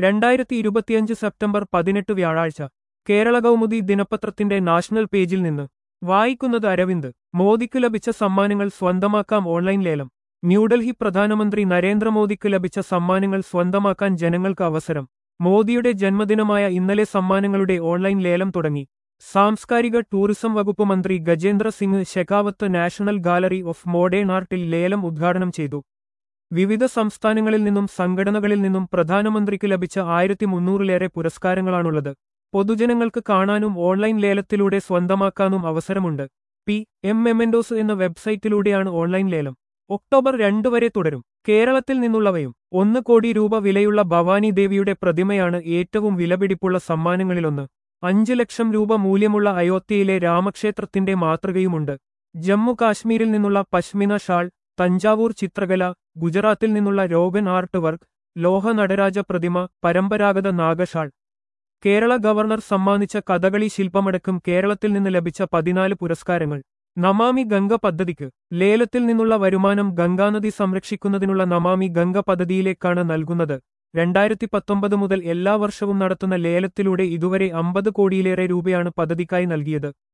രണ്ടായിരത്തി ഇരുപത്തിയഞ്ച് സെപ്റ്റംബർ പതിനെട്ട് വ്യാഴാഴ്ച കേരള കൗമുദി ദിനപത്രത്തിന്റെ നാഷണൽ പേജിൽ നിന്ന് വായിക്കുന്നത് അരവിന്ദ് മോദിക്ക് ലഭിച്ച സമ്മാനങ്ങൾ സ്വന്തമാക്കാം ഓൺലൈൻ ലേലം ന്യൂഡൽഹി പ്രധാനമന്ത്രി നരേന്ദ്രമോദിക്ക് ലഭിച്ച സമ്മാനങ്ങൾ സ്വന്തമാക്കാൻ ജനങ്ങൾക്ക് അവസരം മോദിയുടെ ജന്മദിനമായ ഇന്നലെ സമ്മാനങ്ങളുടെ ഓൺലൈൻ ലേലം തുടങ്ങി സാംസ്കാരിക ടൂറിസം വകുപ്പ് മന്ത്രി Gajendra Singh Shekhawat national gallery of modern ആർട്ടിൽ ലേലം ഉദ്ഘാടനം ചെയ്തു വിവിധ സംസ്ഥാനങ്ങളിൽ നിന്നും സംഘടനകളിൽ നിന്നും പ്രധാനമന്ത്രിക്ക് ലഭിച്ച ആയിരത്തി മുന്നൂറിലേറെ പുരസ്കാരങ്ങളാണുള്ളത് പൊതുജനങ്ങൾക്ക് കാണാനും ഓൺലൈൻ ലേലത്തിലൂടെ സ്വന്തമാക്കാനും അവസരമുണ്ട് പി എം മെമെൻഡോസ് എന്ന വെബ്സൈറ്റിലൂടെയാണ് ഓൺലൈൻ ലേലം ഒക്ടോബർ രണ്ട് വരെ തുടരും കേരളത്തിൽ നിന്നുള്ളവയും ഒന്ന് കോടി രൂപ വിലയുള്ള ഭവാനി ദേവിയുടെ പ്രതിമയാണ് ഏറ്റവും വിലപിടിപ്പുള്ള സമ്മാനങ്ങളിലൊന്ന് അഞ്ച് ലക്ഷം രൂപ മൂല്യമുള്ള അയോധ്യയിലെ രാമക്ഷേത്രത്തിന്റെ മാതൃകയുമുണ്ട് ജമ്മു കാശ്മീരിൽ നിന്നുള്ള പശ്മിന ഷാൾ തഞ്ചാവൂർ ചിത്രകല ഗുജറാത്തിൽ നിന്നുള്ള രോഗൻ ആർട്ട് വർക്ക് ലോഹ നടരാജ പ്രതിമ പരമ്പരാഗത നാഗഷാൾ കേരള ഗവർണർ സമ്മാനിച്ച കഥകളി ശില്പമടക്കം കേരളത്തിൽ നിന്ന് ലഭിച്ച പതിനാല് പുരസ്കാരങ്ങൾ നമാമി ഗംഗ പദ്ധതിക്ക് ലേലത്തിൽ നിന്നുള്ള വരുമാനം ഗംഗാനദി സംരക്ഷിക്കുന്നതിനുള്ള നമാമി ഗംഗ പദ്ധതിയിലേക്കാണ് നൽകുന്നത് രണ്ടായിരത്തി പത്തൊമ്പത് മുതൽ എല്ലാ വർഷവും നടത്തുന്ന ലേലത്തിലൂടെ ഇതുവരെ അമ്പത് കോടിയിലേറെ രൂപയാണ് പദ്ധതിക്കായി നൽകിയത്